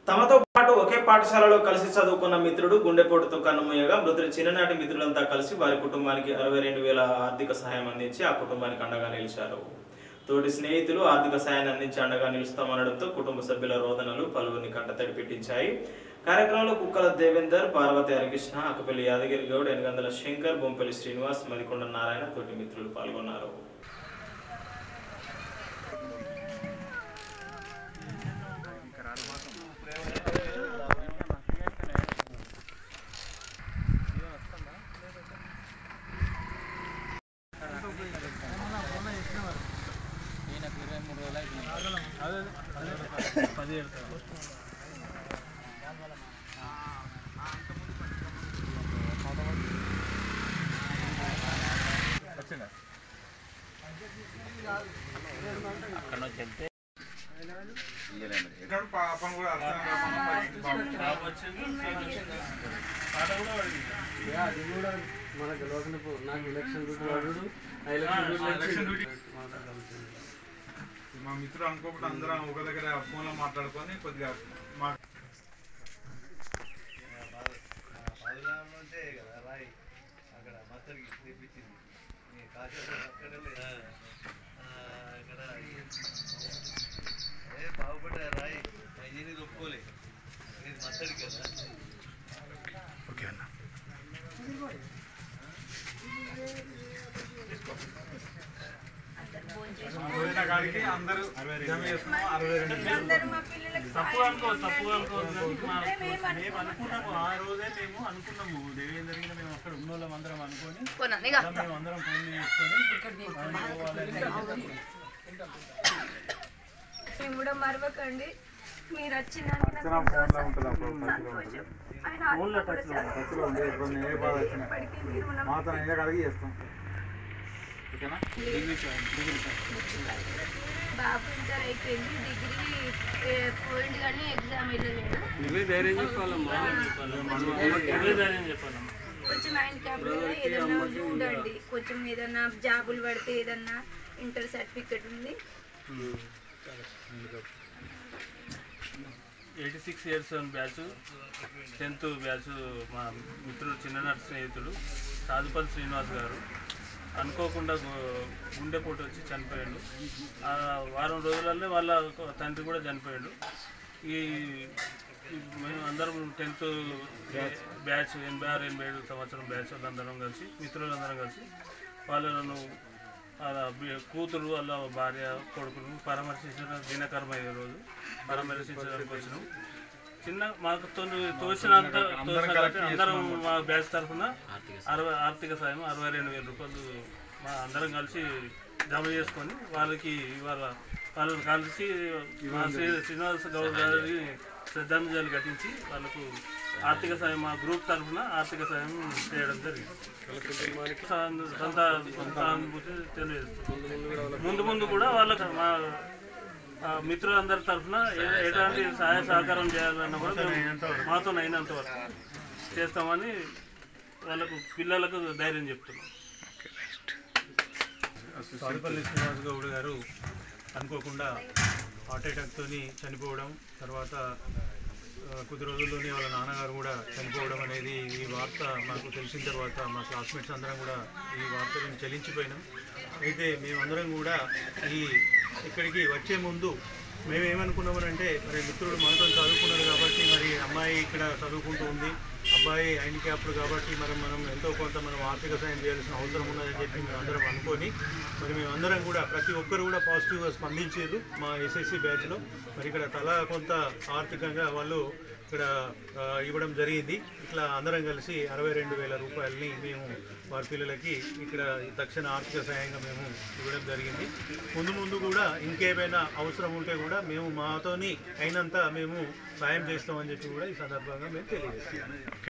తమతో పాటు ఒకే పాఠశాలలో కలిసి చదువుకున్న మిత్రుడు గుండెపోటుతో కన్నుమూయగా మృతుడి చిన్ననాటి మిత్రులంతా కలిసి వారి కుటుంబానికి అరవై రెండు వేల ఆర్థిక సహాయం అందించి ఆ కుటుంబానికి అండగా నిలిచారు తోటి స్నేహితులు ఆర్థిక సాయాన్ని అందించి అండగా నిలుస్తామనడంతో కుటుంబ సభ్యుల రోదనలు పలువురిని కంటతడి పెట్టించాయి కార్యక్రమంలో కుక్కల దేవేందర్ పార్వతి హరికృష్ణ అక్కపల్లి యాదగిరి గౌడ్ ఎనగందల శంకర్ బొంపల్లి శ్రీనివాస్ మదికొండ నారాయణ తోటి మిత్రులు పాల్గొన్నారు అది కూడా మనకు తెలియకుండా నాకు ఎలక్షన్ డ్యూటీ వాడు ఆ ఎలక్షన్ డ్యూటీ మా మిత్రులు అనుకోకుండా అందరం ఒక దగ్గర ఫోన్లో మాట్లాడుకొని కొద్దిగా మా పోయిన కాడికి అందరూ జమ చేసుకున్నాం అరవై రెండు తప్పు అనుకో తప్పు అనుకోవద్దు కానీ మా- మేము అనుకున్నాము ఆ రోజే మేము అనుకున్నాము దేవేందర్ గిన మేము అక్కడ ఉన్న వాళ్ళం అందరం అనుకొని అలా మేము అందరం ఫోన్ చేసుకొని మనం పోవాలని మేము కూడా మరవకండి మీరు వచ్చిందని నాకు ఎంతో సంతోషం ఆయన ఆత్మ కూడా శాంతి ఖర్చులో ఉంది కొన్ని ఏ బాధ వచ్చినా ఇప్పటికీ మీరు నా మాతో అయ్యే కాడికి చేస్తాం ఓకేనా బాబు ఇంటర్ అయిపోయింది డిగ్రీ ఏ, పోయింది కానీ ఎగ్జామ్ వెళ్ళలేదు నువ్వే ధైర్యం చెప్పాలమ్మా ఎవరి ధైర్యం చెప్పాలమ్మా కొంచెం ఆయన క్యాబ్లో ఏదన్నా చూడండి కొంచెం ఏదన్నా జాబులు పడితే ఏదన్నా ఇంటర్ సర్టిఫికెట్ ఉంది eighty six years batch tenth batch మా మిత్రుడు చిన్ననాటి స్నేహితుడు సాధుపల్లి శ్రీనివాస్ గారు అనుకోకుండా గు- గుండెపోటు వచ్చి చనిపోయాడు ఆ వారం రోజులలో వాళ్ళ తండ్రి కూడా చనిపోయాడు ఈ ఈ మేము అందరం టెన్త్ బ్యాచ్ ఎనభై ఆరు ఎనభై ఏడు సంవత్సరం బ్యాచ్ వాళ్ళందరం కలిసి మిత్రులందరం కలిసి వాళ్ళను వాళ్ళ బి- కూతురు వాళ్ళ భార్య కొడుకును పరామర్శించిన దినకరమైన రోజు పరామర్శించడానికి వచ్చినాం చిన్న మాకు తోని తోచినంత తోచిన కాబట్టి అందరం మా బ్యాచ్ తరఫున అరవై ఆర్థిక సాయం అరవై రెండు వేల రూపాయలు మా అందరం కలిసి జమ చేసుకొని వాళ్ళకి ఇవాళ వాళ్ళని కలిసి మా శ్రీ శ్రీనివాస గౌడ్ గారి శ్రద్ధాంజలి ఘటించి వాళ్ళకు ఆర్థిక సాయం మా గ్రూప్ తరఫున ఆర్థిక సాయం చేయడం జరిగింది సొంత సొంత సొంత అనుభూతి తెలియజేస్తుంది ముందు ముందు కూడా వాళ్ళకి మా ఆ, మిత్రులందరి తరఫున ఏ- ఎలాంటి సహాయ సహకారం చేయాలన్నా కూడా మేము మాతో అయినంత వరకు చేస్తామని వాళ్ళకు పిల్లలకు ధైర్యం చెప్తున్నాం సారిపల్లి శ్రీనివాస్ గౌడ్ గారు అనుకోకుండా హార్ట్ అటాక్తో చనిపోవడం తర్వాత ఆ, కొద్ది రోజుల్లోనే వాళ్ళ నాన్నగారు కూడా చనిపోవడం అనేది ఈ వార్త మాకు తెలిసిన తర్వాత మా క్లాస్మేట్స్ అందరం కూడా ఈ వార్త విని చలించిపోయినాం అయితే మేమందరం కూడా ఈ ఇక్కడికి వచ్చే ముందు మేము ఏమనుకున్నామనంటే మరి మిత్రుడు మనతో చదువుకున్నాడు కాబట్టి మరి అమ్మాయి ఇక్కడ చదువుకుంటూ ఉంది అబ్బాయి హ్యాండిక్యాప్డ్ కాబట్టి మరి మనం ఎంతో కొంత మనం ఆర్థిక సాయం చేయాల్సిన అవసరం ఉన్నదని చెప్పి మేము అందరం అనుకొని మరి మేమందరం కూడా ప్రతి ఒక్కరు కూడా పాజిటివ్గా స్పందించారు మా ఎస్ఎస్సి బ్యాచ్లో మరి ఇక్కడ తలా కొంత ఆర్థికంగా వాళ్ళు ఇక్కడ ఆ, ఇవ్వడం జరిగింది ఇట్లా అందరం కలిసి అరవై రెండు వేల రూపాయలని మేము వారి పిల్లలకి ఇక్కడ తక్షణ ఆర్థిక సాయంగా మేము ఇవ్వడం జరిగింది ముందు ముందు కూడా ఇంకేమైనా అవసరం ఉంటే కూడా మేము మాతోని అయినంత మేము సాయం చేస్తామని చెప్పి కూడా ఈ సందర్భంగా మేము తెలియజేస్తాం